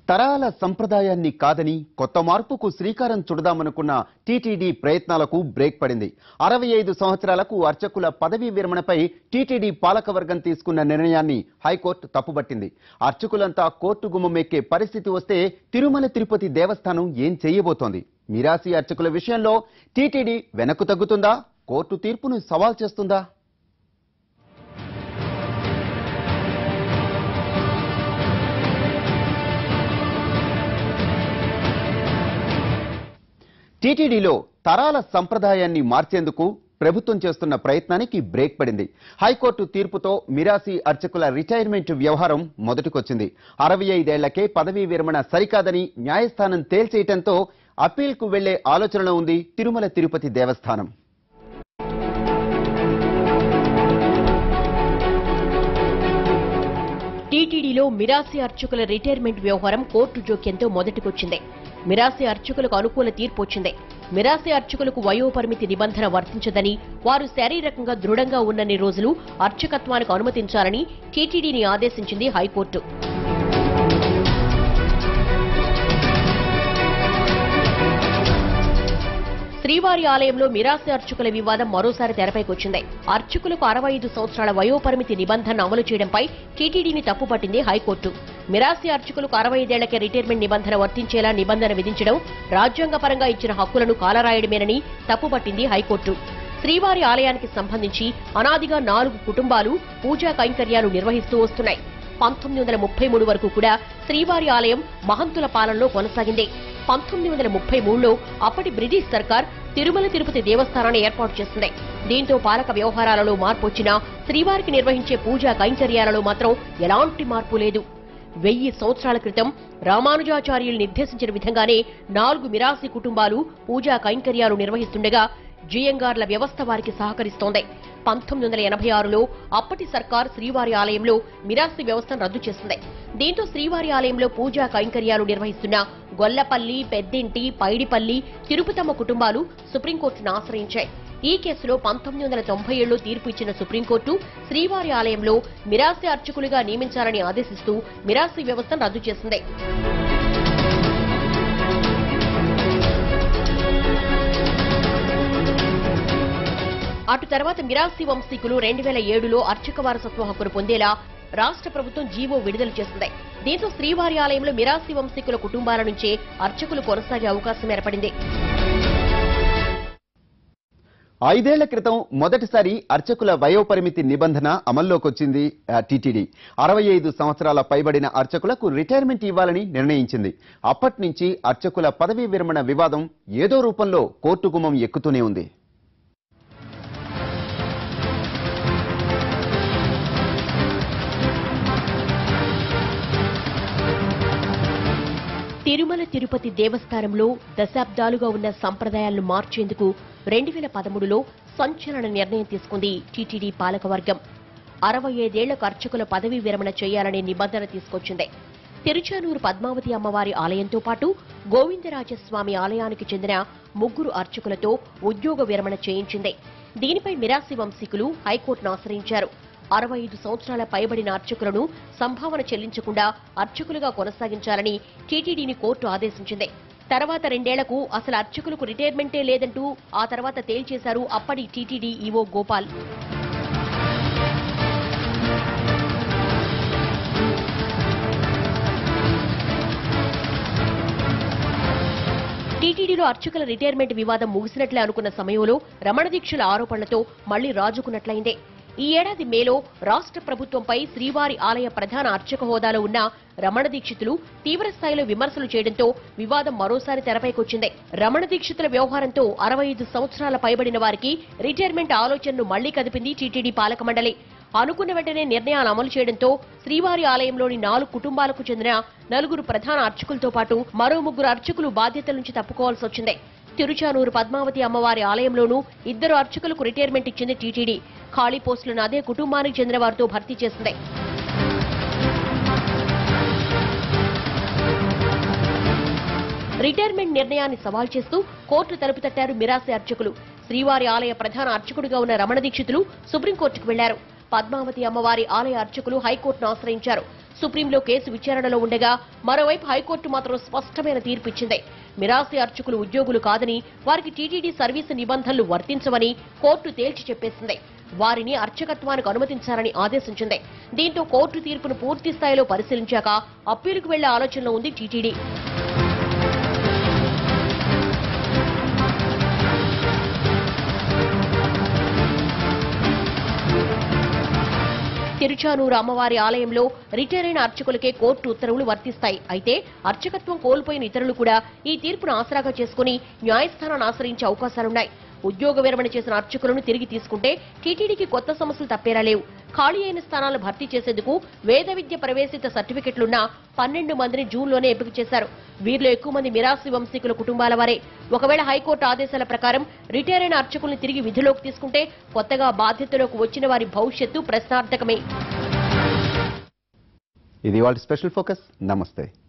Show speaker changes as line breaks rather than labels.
తరాల సంప్రదాయాన్ని కాదని కొత్త మార్పుకు శ్రీకారం చుడదామనుకున్న టీటీడీ ప్రయత్నాలకు బ్రేక్ పడింది అరవై ఐదు సంవత్సరాలకు అర్చకుల పదవీ విరమణపై టీటీడీ పాలకవర్గం తీసుకున్న నిర్ణయాన్ని హైకోర్టు తప్పుబట్టింది అర్చకులంతా కోర్టు గుమ్మమెక్కే పరిస్థితి వస్తే తిరుమల తిరుపతి దేవస్థానం ఏం చేయబోతోంది మిరాసి అర్చకుల విషయంలో టీటీడీ వెనక్కు తగ్గుతుందా కోర్టు తీర్పును సవాల్ చేస్తుందా టీటీడీలో తరాల సంప్రదాయాన్ని మార్చేందుకు ప్రభుత్వం చేస్తున్న ప్రయత్నానికి బ్రేక్ పడింది హైకోర్టు తీర్పుతో మిరాసి అర్చకుల రిటైర్మెంట్ వ్యవహారం మొదటికొచ్చింది అరవై ఐదేళ్లకే పదవీ విరమణ సరికాదని న్యాయస్థానం తేల్చేయటంతో అప్పీల్కు వెళ్లే ఆలోచనలో ఉంది తిరుమల తిరుపతి దేవస్థానం
టీటీడీలో మిరాసి అర్చకుల రిటైర్మెంట్ వ్యవహారం కోర్టు జోక్యంతో మొదటికొచ్చింది మిరాసి అర్చకులకు అనుకూల తీర్పు వచ్చింది మిరాసి అర్చకులకు వయోపరిమితి నిబంధన వర్తించదని వారు శారీరకంగా దృఢంగా ఉన్నన్ని రోజులు అర్చకత్వానికి అనుమతించాలని టీటీడీని ఆదేశించింది హైకోర్టు శ్రీవారి ఆలయంలో మిరాసి అర్చకుల వివాదం మరోసారి తెరపైకొచ్చింది అర్చకులకు అరవై ఐదు సంవత్సరాల వయోపరిమితి నిబంధన అమలు చేయడంపై టీటీడీని తప్పుపట్టింది హైకోర్టు మిరాసి అర్చకులకు అరవై ఐదేళ్లకే రిటైర్మెంట్ నిబంధన వర్తించేలా నిబంధన విధించడం రాజ్యాంగపరంగా ఇచ్చిన హక్కులను కాలరాయడమేనని తప్పుపట్టింది హైకోర్టు శ్రీవారి ఆలయానికి సంబంధించి అనాదిగా నాలుగు కుటుంబాలు పూజా కైంకర్యాలు నిర్వహిస్తూ వస్తున్నాయి పంతొమ్మిది వందల ముప్పై మూడు వరకు కూడా శ్రీవారి ఆలయం మహంతుల పాలనలో కొనసాగింది పంతొమ్మిది వందల ముప్పై మూడులో అప్పటి బ్రిటిష్ సర్కార్ తిరుమల తిరుపతి దేవస్థానాన్ని ఏర్పాటు చేసింది దీంతో పాలక వ్యవహారాలలో మార్పు వచ్చినా శ్రీవారికి నిర్వహించే పూజా కైంకర్యాలలో మాత్రం ఎలాంటి మార్పు లేదు వెయ్యి సంవత్సరాల క్రితం రామానుజాచార్యులు నిర్దేశించిన విధంగానే నాలుగు మిరాసి కుటుంబాలు పూజా కైంకర్యాలు నిర్వహిస్తుండగా జియంగార్ల వ్యవస్థ వారికి సహకరిస్తోంది పంతొమ్మిది వందల ఎనభై ఆరులో అప్పటి సర్కార్ శ్రీవారి ఆలయంలో మిరాసి వ్యవస్థను రద్దు చేసింది దీంతో శ్రీవారి ఆలయంలో పూజా కైంకర్యాలు నిర్వహిస్తున్న గొల్లపల్లి పెద్దింటి పైడిపల్లి తిరుపతమ్మ కుటుంబాలు సుప్రీంకోర్టును ఆశ్రయించాయి ఈ కేసులో పంతొమ్మిది వందల తొంభై ఏడులో తీర్పు ఇచ్చిన సుప్రీంకోర్టు శ్రీవారి ఆలయంలో మిరాసి అర్చకులుగా నియమించాలని ఆదేశిస్తూ మిరాసి వ్యవస్థను రద్దు చేసింది అటు తర్వాత మిరాసి వంశీకులు రెండు వేల ఏడులో అర్చక వారసత్వ హక్కును పొందేలా రాష్ట్ర ప్రభుత్వం జీవో విడుదల చేసింది దీంతో శ్రీవారి ఆలయంలో మిరాసి వంశీకుల కుటుంబాల నుంచే అర్చకులు కొనసాగే అవకాశం ఏర్పడింది
ఐదేళ్ల క్రితం మొదటిసారి అర్చకుల వయోపరిమితి నిబంధన అమల్లోకొచ్చింది ఆ, టీటీడీ అరవై ఐదు సంవత్సరాల పైబడిన అర్చకులకు రిటైర్మెంట్ ఇవ్వాలని నిర్ణయించింది అప్పటి నుంచి అర్చకుల పదవీ విరమణ వివాదం ఏదో రూపంలో కోర్టు గుమ్మం ఎక్కుతూనే ఉంది
తిరుమల తిరుపతి దేవస్థానంలో దశాబ్దాలుగా ఉన్న సంప్రదాయాలను మార్చేందుకు రెండు వేల పదమూడులో సంచలన నిర్ణయం తీసుకుంది టీటీడీ పాలకవర్గం అరవై ఐదేళ్లకు అర్చకుల పదవీ విరమణ చేయాలనే నిబంధన తీసుకొచ్చింది తిరుచానూరు పద్మావతి అమ్మవారి ఆలయంతో పాటు గోవిందరాజస్వామి ఆలయానికి చెందిన ముగ్గురు అర్చకులతో ఉద్యోగ విరమణ చేయించింది దీనిపై మిరాసి వంశీకులు హైకోర్టును ఆశ్రయించారు అరవై ఐదు సంవత్సరాల పైబడిన అర్చకులను సంభావన చెల్లించకుండా అర్చకులుగా కొనసాగించాలని టీటీడీని కోర్టు ఆదేశించింది తర్వాత రెండేళ్లకు అసలు అర్చకులకు రిటైర్మెంటే లేదంటూ ఆ తర్వాత తేల్చేశారు అప్పటి టీటీడీ ఈవో గోపాల్ టీటీడీలో అర్చకుల రిటైర్మెంట్ వివాదం ముగిసినట్లే అనుకున్న సమయంలో రమణ దీక్షల ఆరోపణలతో మళ్లీ రాజుకున్నట్లయిందే ఈ ఏడాది మేలో రాష్ట్ర ప్రభుత్వంపై శ్రీవారి ఆలయ ప్రధాన అర్చక హోదాలో ఉన్న రమణ దీక్షితులు తీవ్ర స్థాయిలో విమర్శలు చేయడంతో వివాదం మరోసారి తెరపైకొచ్చింది రమణ దీక్షితుల వ్యవహారంతో అరవై ఐదు సంవత్సరాల పైబడిన వారికి రిటైర్మెంట్ ఆలోచనను మళ్లీ కదిపింది టీటీడీ పాలక మండలి అనుకున్న వెంటనే నిర్ణయాలు అమలు చేయడంతో శ్రీవారి ఆలయంలోని నాలుగు కుటుంబాలకు చెందిన నలుగురు ప్రధాన అర్చకులతో పాటు మరో ముగ్గురు అర్చకులు బాధ్యతల నుంచి తప్పుకోవాల్సి వచ్చింది తిరుచానూరు పద్మావతి అమ్మవారి ఆలయంలోనూ ఇద్దరు అర్చకులకు రిటైర్మెంట్ ఇచ్చింది టీటీడీ ఖాళీ పోస్టులను అదే కుటుంబానికి చెందిన వారితో భర్తీ చేసింది రిటైర్మెంట్ నిర్ణయాన్ని సవాల్ చేస్తూ కోర్టు తలుపు తట్టారు మిరాసి అర్చకులు శ్రీవారి ఆలయ ప్రధాన అర్చకుడిగా ఉన్న రమణ దీక్షితులు సుప్రీంకోర్టుకు వెళ్లారు పద్మావతి అమ్మవారి ఆలయ అర్చకులు హైకోర్టును ఆశ్రయించారు సుప్రీంలో కేసు విచారణలో ఉండగా మరోవైపు హైకోర్టు మాత్రం స్పష్టమైన తీర్పు ఇచ్చింది మిరాసి అర్చకులు ఉద్యోగులు కాదని వారికి టీటీడీ సర్వీసు నిబంధనలు వర్తించవని కోర్టు తేల్చి చెప్పేసింది వారిని అర్చకత్వానికి అనుమతించాలని ఆదేశించింది దీంతో కోర్టు తీర్పును పూర్తి స్థాయిలో పరిశీలించాక అప్పీలుకు వెళ్లే ఆలోచనలో ఉంది టీటీడీ తిరుచానూరు అమ్మవారి ఆలయంలో రిటైర్ అయిన అర్చకులకే కోర్టు ఉత్తర్వులు వర్తిస్తాయి అయితే అర్చకత్వం కోల్పోయిన ఇతరులు కూడా ఈ తీర్పును ఆసరాగా చేసుకుని న్యాయస్థానాన్ని ఆశ్రయించే అవకాశాలున్నాయి ఉద్యోగ విరమణ చేసిన అర్చకులను తిరిగి తీసుకుంటే టీటీడీకి కొత్త సమస్యలు తప్పేలా లేవు ఖాళీ అయిన స్థానాలు భర్తీ చేసేందుకు వేద విద్య ప్రవేశిత సర్టిఫికెట్లున్న పన్నెండు మందిని జూన్లోనే ఎంపిక చేశారు వీరిలో ఎక్కువ మంది మిరాసి వంశీకుల కుటుంబాల వారే ఒకవేళ హైకోర్టు ఆదేశాల ప్రకారం రిటైర్ అయిన అర్చకుల్ని తిరిగి విధిలోకి తీసుకుంటే కొత్తగా బాధ్యతలోకి వచ్చిన వారి భవిష్యత్తు ప్రశ్నార్థకమే
ఇది వాళ్ళ స్పెషల్ ఫోకస్ నమస్తే